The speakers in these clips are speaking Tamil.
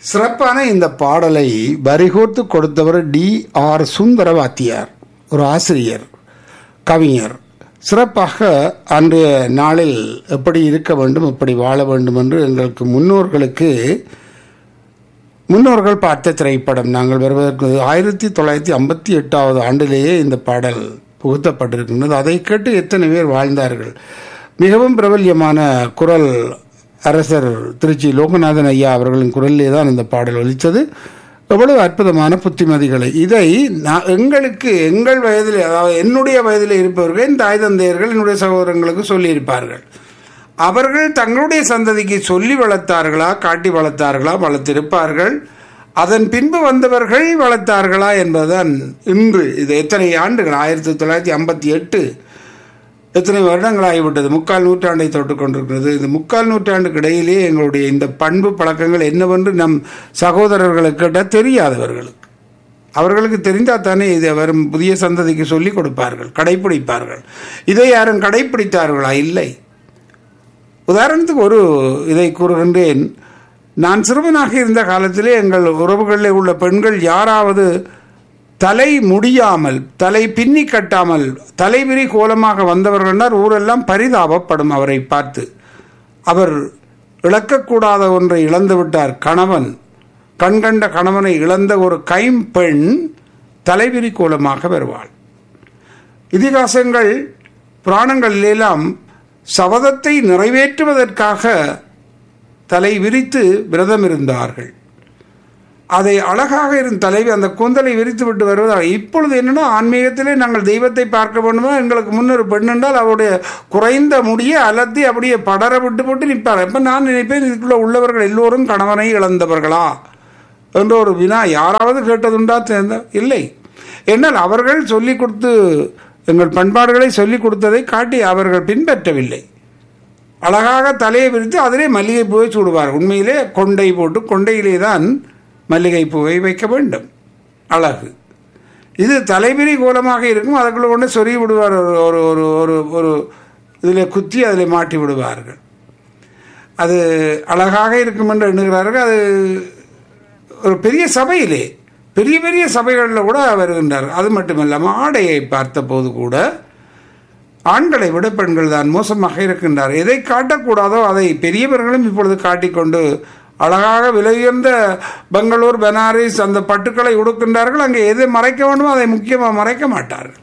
சிறப்பான இந்த பாடலை வரிகோர்த்து கொடுத்தவர் டி ஆர் சுந்தர வாத்தியார் ஒரு ஆசிரியர் கவிஞர் சிறப்பாக அன்றைய நாளில் எப்படி இருக்க வேண்டும் எப்படி வாழ வேண்டும் என்று எங்களுக்கு முன்னோர்களுக்கு முன்னோர்கள் பார்த்த திரைப்படம் நாங்கள் வருவதற்கு ஆயிரத்தி தொள்ளாயிரத்தி ஐம்பத்தி எட்டாவது ஆண்டிலேயே இந்த பாடல் புகுத்தப்பட்டிருக்கின்றது அதை கேட்டு எத்தனை பேர் வாழ்ந்தார்கள் மிகவும் பிரபல்யமான குரல் அரசர் திருச்சி லோகநாதன் ஐயா அவர்களின் குரலிலே தான் இந்த பாடல் ஒலித்தது எவ்வளவு அற்புதமான புத்திமதிகளை இதை நான் எங்களுக்கு எங்கள் வயதில் அதாவது என்னுடைய வயதில் இருப்பவர்கள் என் தாய் தந்தையர்கள் என்னுடைய சகோதரங்களுக்கு சொல்லியிருப்பார்கள் அவர்கள் தங்களுடைய சந்ததிக்கு சொல்லி வளர்த்தார்களா காட்டி வளர்த்தார்களா வளர்த்திருப்பார்கள் அதன் பின்பு வந்தவர்கள் வளர்த்தார்களா என்பதுதான் இன்று இது எத்தனை ஆண்டுகள் ஆயிரத்தி தொள்ளாயிரத்தி ஐம்பத்தி எட்டு எத்தனை வருடங்கள் ஆகிவிட்டது முக்கால் நூற்றாண்டை தொட்டு கொண்டிருக்கிறது இந்த முக்கால் நூற்றாண்டுக்கு இடையிலே எங்களுடைய இந்த பண்பு பழக்கங்கள் என்னவென்று நம் சகோதரர்களுக்கு கேட்டால் தெரியாதவர்களுக்கு அவர்களுக்கு தெரிந்தால் தானே இதை வரும் புதிய சந்ததிக்கு சொல்லிக் கொடுப்பார்கள் கடைப்பிடிப்பார்கள் இதை யாரும் கடைப்பிடித்தார்களா இல்லை உதாரணத்துக்கு ஒரு இதை கூறுகின்றேன் நான் சிறுவனாக இருந்த காலத்திலே எங்கள் உறவுகளில் உள்ள பெண்கள் யாராவது தலை முடியாமல் தலை பின்னி கட்டாமல் தலைவிரி கோலமாக வந்தவர்கள்னால் ஊரெல்லாம் பரிதாபப்படும் அவரை பார்த்து அவர் இழக்கக்கூடாத ஒன்றை இழந்து விட்டார் கணவன் கண்கண்ட கணவனை இழந்த ஒரு கைம்பெண் தலைவிரி கோலமாக வருவாள் இதிகாசங்கள் புராணங்களிலெல்லாம் சபதத்தை நிறைவேற்றுவதற்காக தலை விரித்து விரதம் இருந்தார்கள் அதை அழகாக இருந்த தலைவி அந்த கூந்தலை விரித்து விட்டு வருவதாக இப்பொழுது என்னன்னா ஆன்மீகத்திலே நாங்கள் தெய்வத்தை பார்க்க வேண்டுமா எங்களுக்கு முன்னொரு பெண் என்றால் அவருடைய குறைந்த முடியை அலத்தி அப்படியே படர விட்டு போட்டு நிற்பார் இப்போ நான் நினைப்பேன் இதுக்குள்ள உள்ளவர்கள் எல்லோரும் கணவனை இழந்தவர்களா என்ற ஒரு வினா யாராவது கேட்டதுண்டா தேர்ந்த இல்லை என்னால் அவர்கள் சொல்லிக் கொடுத்து எங்கள் பண்பாடுகளை சொல்லிக் கொடுத்ததை காட்டி அவர்கள் பின்பற்றவில்லை அழகாக தலையை விரித்து அதிலே மல்லிகை பூவை சூடுவார் உண்மையிலே கொண்டை போட்டு கொண்டையிலே தான் மல்லிகை பூவை வைக்க வேண்டும் அழகு இது தலைவிரி கோலமாக இருக்கும் அதுக்குள்ள கொண்டு சொருகி விடுவார் ஒரு ஒரு ஒரு ஒரு ஒரு இதில் குத்தி அதில் மாட்டி விடுவார்கள் அது அழகாக இருக்கும் என்று எண்ணுகிறார்கள் அது ஒரு பெரிய சபையிலே பெரிய பெரிய சபைகளில் கூட வருகின்றார் அது மட்டுமல்லாமல் ஆடையை பார்த்த போது கூட ஆண்களை விட பெண்கள் தான் மோசமாக இருக்கின்றார் எதை காட்டக்கூடாதோ அதை பெரியவர்களும் இப்பொழுது காட்டிக்கொண்டு அழகாக விலையுயர்ந்த பெங்களூர் பனாரஸ் அந்த பட்டுக்களை உடுக்கின்றார்கள் அங்கே எதை மறைக்க வேண்டுமோ அதை முக்கியமாக மறைக்க மாட்டார்கள்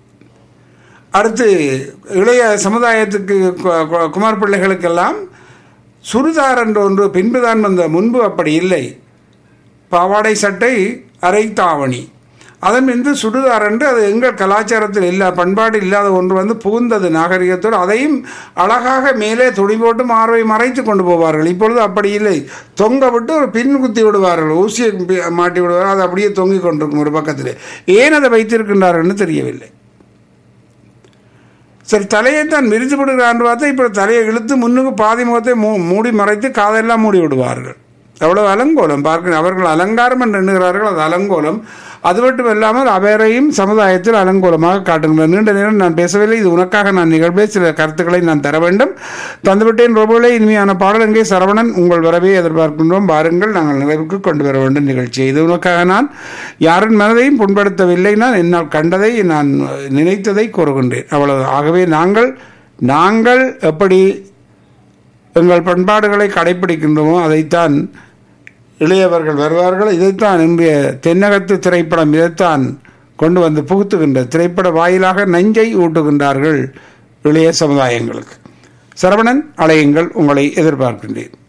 அடுத்து இளைய சமுதாயத்துக்கு குமார் பிள்ளைகளுக்கெல்லாம் சுடுதார் என்ற ஒன்று பின்புதான் வந்த முன்பு அப்படி இல்லை பாவாடை சட்டை அரை தாவணி அதன் மீது சுடுதார் என்று அது எங்கள் கலாச்சாரத்தில் இல்லா பண்பாடு இல்லாத ஒன்று வந்து புகுந்தது நாகரிகத்தோடு அதையும் அழகாக மேலே துணி போட்டு மார்பை மறைத்து கொண்டு போவார்கள் இப்பொழுது அப்படி இல்லை தொங்க விட்டு ஒரு பின் குத்தி விடுவார்கள் ஊசியை மாட்டி விடுவார்கள் அது அப்படியே தொங்கிக் கொண்டிருக்கும் ஒரு பக்கத்தில் ஏன் அதை வைத்திருக்கின்றார்கள்னு தெரியவில்லை சரி தலையை தான் விரித்து விடுகிறான் பார்த்தா இப்போ தலையை இழுத்து முன்னுக்கு பாதி முகத்தை மூ மூடி மறைத்து காதெல்லாம் மூடி விடுவார்கள் எவ்வளவு அலங்கோலம் பார்க்க அவர்கள் அலங்காரம் என்று எண்ணுகிறார்கள் அது அலங்கோலம் அது மட்டும் இல்லாமல் அவரையும் சமுதாயத்தில் அலங்கோலமாக காட்டுகின்றனர் நீண்ட நேரம் நான் பேசவில்லை இது உனக்காக நான் நிகழ்வே சில கருத்துக்களை நான் தர வேண்டும் தந்துவிட்டேன் ரோபோலே இனிமையான பாடல் எங்கே சரவணன் உங்கள் வரவே எதிர்பார்க்கின்றோம் பாருங்கள் நாங்கள் நிறைவுக்கு கொண்டு வர வேண்டும் நிகழ்ச்சி இது உனக்காக நான் யாரின் மனதையும் புண்படுத்தவில்லை நான் என்னால் கண்டதை நான் நினைத்ததை கூறுகின்றேன் அவ்வளவு ஆகவே நாங்கள் நாங்கள் எப்படி எங்கள் பண்பாடுகளை கடைபிடிக்கின்றோமோ அதைத்தான் இளையவர்கள் வருவார்கள் இதைத்தான் இன்றைய தென்னகத்து திரைப்படம் இதைத்தான் கொண்டு வந்து புகுத்துகின்ற திரைப்பட வாயிலாக நஞ்சை ஊட்டுகின்றார்கள் இளைய சமுதாயங்களுக்கு சரவணன் அலையுங்கள் உங்களை எதிர்பார்க்கின்றேன்